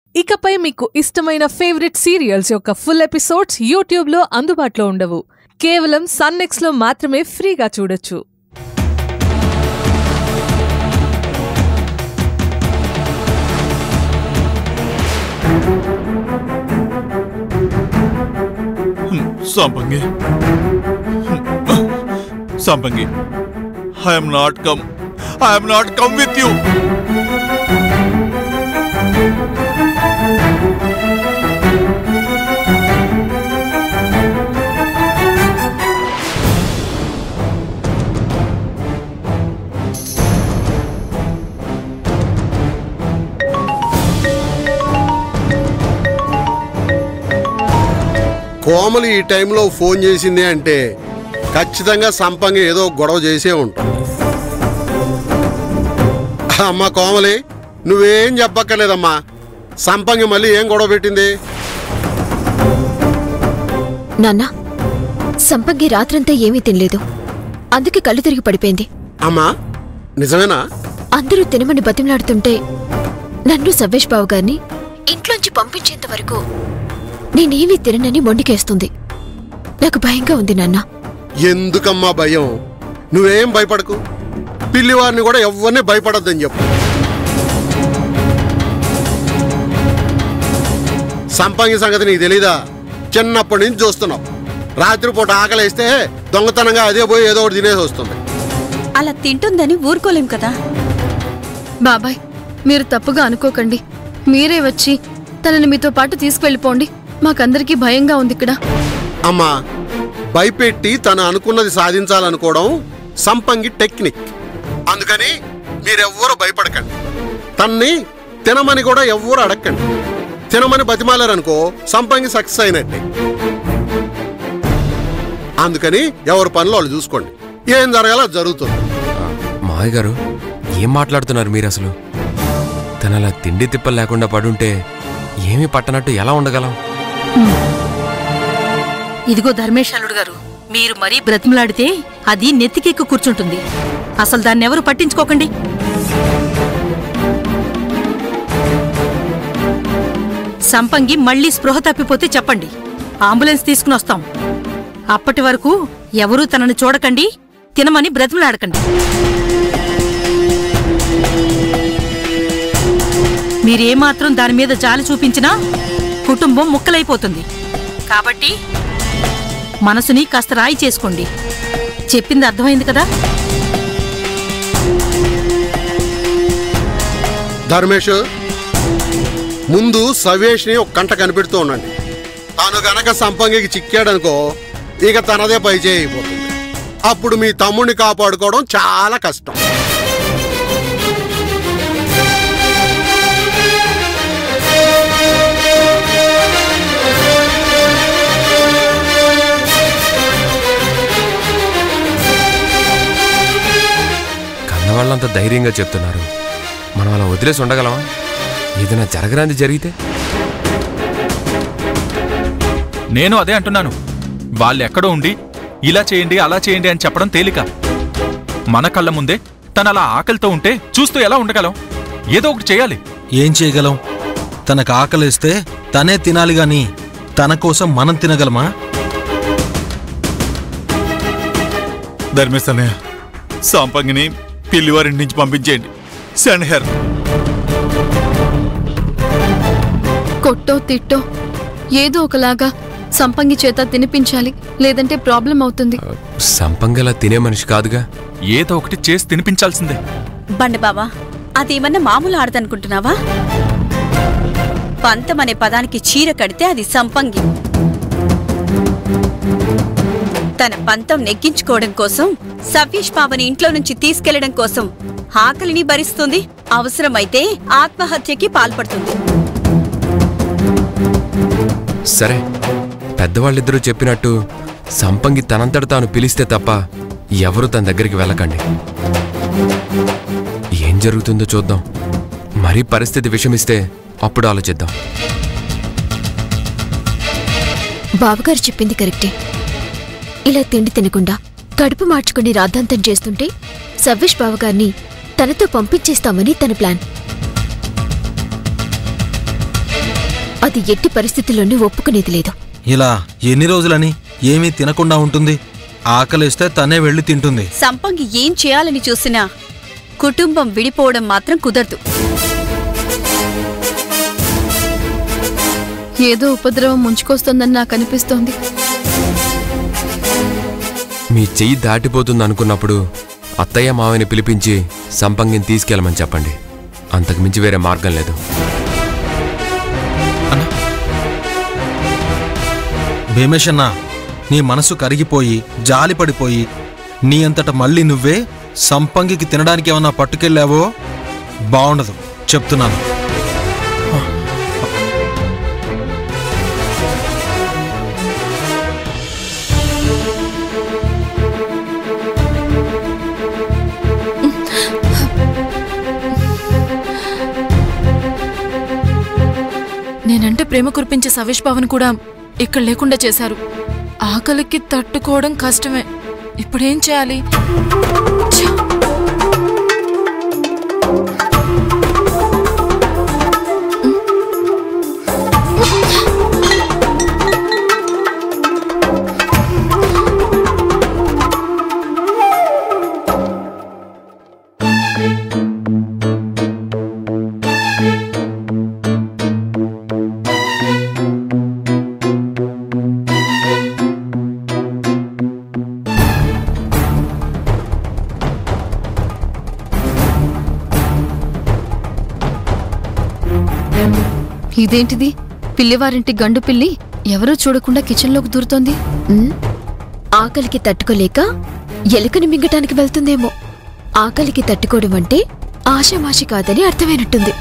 ఇకపై మీకు ఇష్టమైన ఫేవరెట్ సీరియల్స్ యొక్క ఫుల్ ఎపిసోడ్స్ యూట్యూబ్లో అందుబాటులో ఉండవు కేవలం సన్నెక్స్లో మాత్రమే ఫ్రీగా చూడొచ్చు సంపంగి సంపంగి I'm not come I'm not come with you కోమలు ఈ టైంలో ఫోన్ చేసింది అంటే ఖచ్చితంగా సంపంగి ఏదో గొడవ చేసే ఉంటుంది అమ్మా కోమలి నువ్వేం చెప్పక్కర్లేదమ్మా సంపంగి మళ్ళీ ఏం గొడవ పెట్టింది నాన్న సంపంగి రాత్రంతా ఏమీ తినలేదు అందుకే కళ్ళు తిరిగి పడిపోయింది అమ్మా నిజమేనా అందరూ తినమని బతిమలాడుతుంటే నన్ను సవ్వేష్ బాబు గారిని ఇంట్లోంచి పంపించేంత వరకు నేనేమీ తిననని మొండికేస్తుంది నాకు భయంగా ఉంది నాన్న ఎందుకమ్మా భయం నువ్వేం భయపడకు పిల్లివారిని కూడా ఎవరిని భయపడొద్దని చెప్పు సంపంగి సంగతి నీకు తెలీదా చిన్నప్పటి నుంచి చూస్తున్నావు రాత్రిపూట ఆకలేస్తే దొంగతనంగా అదే పోయి ఏదో ఒకటి తినేసి వస్తుంది అలా తింటుందని ఊరుకోలేం కదా బాబాయ్ మీరు తప్పుగా అనుకోకండి మీరే వచ్చి తనని మీతో పాటు తీసుకువెళ్ళిపోండి మాకందరికీ భయంగా ఉంది ఇక్కడ అమ్మా భయపెట్టి తను అనుకున్నది సాధించాలనుకోవడం సంపంగి టెక్నిక్ అందుకని మీరెవ్వరూ భయపడకండి తన్ని తినమని కూడా ఎవ్వరూ అడగండి తినమని బతిమాలారనుకో సంపంగి సక్సెస్ అయినట్టే అందుకని ఎవరి పనులు వాళ్ళు చూసుకోండి ఏం జరగాలో అది జరుగుతుంది మావయ్య గారు ఏం మాట్లాడుతున్నారు మీరు అసలు తన అలా తిండి తిప్పలు లేకుండా పడుంటే ఏమీ పట్టనట్టు ఎలా ఉండగలం ఇదిగో ధర్మేశాలుడు గారు మీరు మరీ బ్రతిమలాడితే అది నెత్తికెక్కి కూర్చుంటుంది అసలు దాన్ని ఎవరు పట్టించుకోకండి సంపంగి మళ్ళీ స్పృహ తప్పిపోతే చెప్పండి అంబులెన్స్ తీసుకుని వస్తాం అప్పటి వరకు ఎవరూ తనని చూడకండి తినమని బ్రతిమలాడకండి మీరేమాత్రం దాని మీద జాలి చూపించినా కుటుంబం ముక్కలైపోతుంది కాబట్టి మనసుని కాస్త రాయి చేసుకోండి చెప్పింది అర్థమైంది కదా ధర్మేష్ ముందు సవేష్ని ఒక కంట కనిపెడుతూ ఉండండి తాను గనక సంపంగికి చిక్కాడనుకో ఇక తనదే పై అయిపోతుంది అప్పుడు మీ తమ్ముడిని కాపాడుకోవడం చాలా కష్టం కన్నవాళ్ళంత ధైర్యంగా చెప్తున్నారు మనం అలా వదిలేసి ఉండగలమా ఏదైనా జరగరాంది జరిగితే నేను అదే అంటున్నాను వాళ్ళు ఎక్కడో ఉండి ఇలా చేయండి అలా చేయండి అని చెప్పడం తేలిక మన కళ్ళ ముందే తను అలా ఆకలితో ఉంటే చూస్తూ ఎలా ఉండగలం ఏదో ఒకటి చేయాలి ఏం చేయగలం తనకు ఆకలిస్తే తనే తినాలి గాని తన కోసం మనం తినగలమా ధర్మేశ్ అన్నయ్య సంపంగిని పిల్లివారింటి నుంచి పంపించేయండి సెండ్ హెర్ కొట్టో తిట్టో ఏదో ఒకలాగా సంపంగి చేత తినిపించాలి లేదంటే ప్రాబ్లం అవుతుంది సంపంగలా తినే మనిషి కాదుగా ఏదో ఒకటి చేసి తినిపించాల్సిందే బండి బావా అదేమన్నా మామూలు ఆడదనుకుంటున్నావా పంతం అనే పదానికి చీర కడితే అది సంపంగి తన పంతం నెగ్గించుకోవడం కోసం సవ్యేష్ బావని ఇంట్లో నుంచి తీసుకెళ్లడం కోసం ఆకలిని భరిస్తుంది అవసరమైతే ఆత్మహత్యకి పాల్పడుతుంది సరే పెద్దవాళ్ళిద్దరూ చెప్పినట్టు సంపంగి తనంతట తాను పిలిస్తే తప్ప ఎవరు తన దగ్గరికి వెళ్ళకండి ఏం జరుగుతుందో చూద్దాం మరీ పరిస్థితి విషమిస్తే అప్పుడు ఆలోచిద్దాం బావగారు చెప్పింది కరెక్టే ఇలా తిండి తినకుండా కడుపు మార్చుకుని రాద్ధాంతం చేస్తుంటే సవ్వేష్ బావగారిని తనతో పంపించేస్తామని తన ప్లాన్ అది ఎట్టి పరిస్థితుల్లోనూ ఒప్పుకునేది లేదు ఇలా ఎన్ని రోజులని ఏమీ తినకుండా ఉంటుంది ఆకలిస్తే తనే వెళ్ళి తింటుంది సంపంగి ఏం చేయాలని చూసినా కుటుంబం విడిపోవడం మాత్రం కుదరదు ఏదో ఉపద్రవం ముంచుకొస్తోందని నాకు అనిపిస్తోంది మీ చెయ్యి దాటిపోతుంది అనుకున్నప్పుడు అత్తయ్య మావని పిలిపించి సంపంగిని తీసుకెళ్ళమని చెప్పండి అంతకు మించి వేరే మార్గం లేదు భీమేశన్న నీ మనసు కరిగిపోయి జాలిపడిపోయి నీ అంతట మళ్ళీ నువ్వే సంపంగికి తినడానికి ఏమన్నా పట్టుకెళ్ళావో బాగుండదు చెప్తున్నాను నేనంటే ప్రేమ కురిపించే సవేష్ బావన్ కూడా ఇక్కడ లేకుండా చేశారు ఆకలికి తట్టుకోవడం కష్టమే ఇప్పుడేం చేయాలి ఛ! ఇదేంటిది పిల్లివారింటి గండు పిల్లి ఎవరూ చూడకుండా కిచెన్లోకి దూరుతోంది ఉమ్, ఆకలికి తట్టుకోలేక ఎలుకని మింగటానికి వెళ్తుందేమో ఆకలికి తట్టుకోవడం అంటే ఆషామాషి కాదని అర్థమైనట్టుంది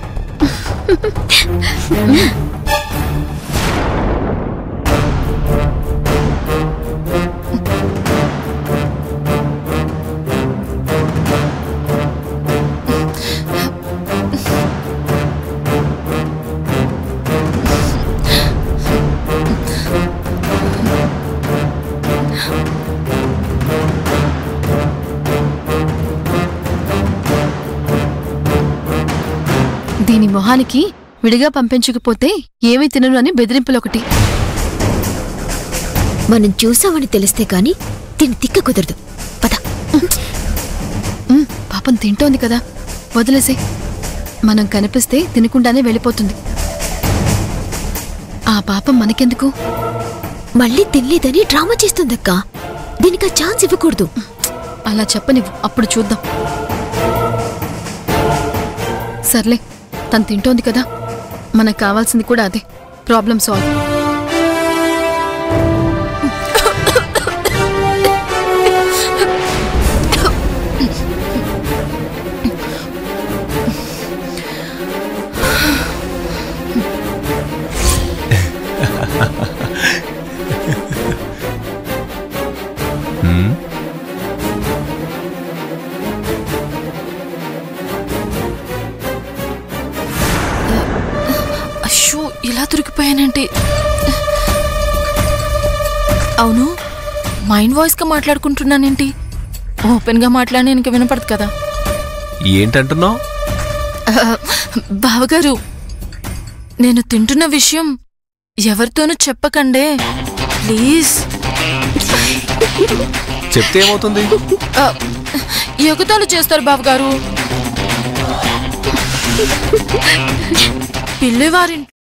దీని మొహానికి విడిగా పంపించకపోతే ఏమీ తినను అని బెదిరింపులొకటి మనం చూసామని తెలిస్తే గాని దీని తిక్క కుదరదు పద ఉమ్, పాపం తింటోంది కదా వదిలేసే మనం కనిపిస్తే తినకుండానే వెళ్ళిపోతుంది ఆ పాపం మనకెందుకు మళ్ళీ తినలేదని డ్రామా చేస్తుందక్కా దీనికి ఆ ఛాన్స్ ఇవ్వకూడదు అలా చెప్పనివ్వు అప్పుడు చూద్దాం సర్లే తను తింటోంది కదా మనకు కావాల్సింది కూడా అదే ప్రాబ్లం సాల్వ్ హ్మ్? అయ్యో ఇలా దొరికిపోయానంటే అవును మైండ్ వాయిస్గా మాట్లాడుకుంటున్నానేంటి ఓపెన్గా మాట్లాడి ఇంక వినపడదు కదా ఏంటంటున్నావు ఆ, బావగారు నేను తింటున్న విషయం ఎవరితోనూ చెప్పకండే ప్లీజ్ చెప్తే ఏమవుతుంది ఆ, ఎగతాళి చేస్తారు బావగారు పిల్లివారి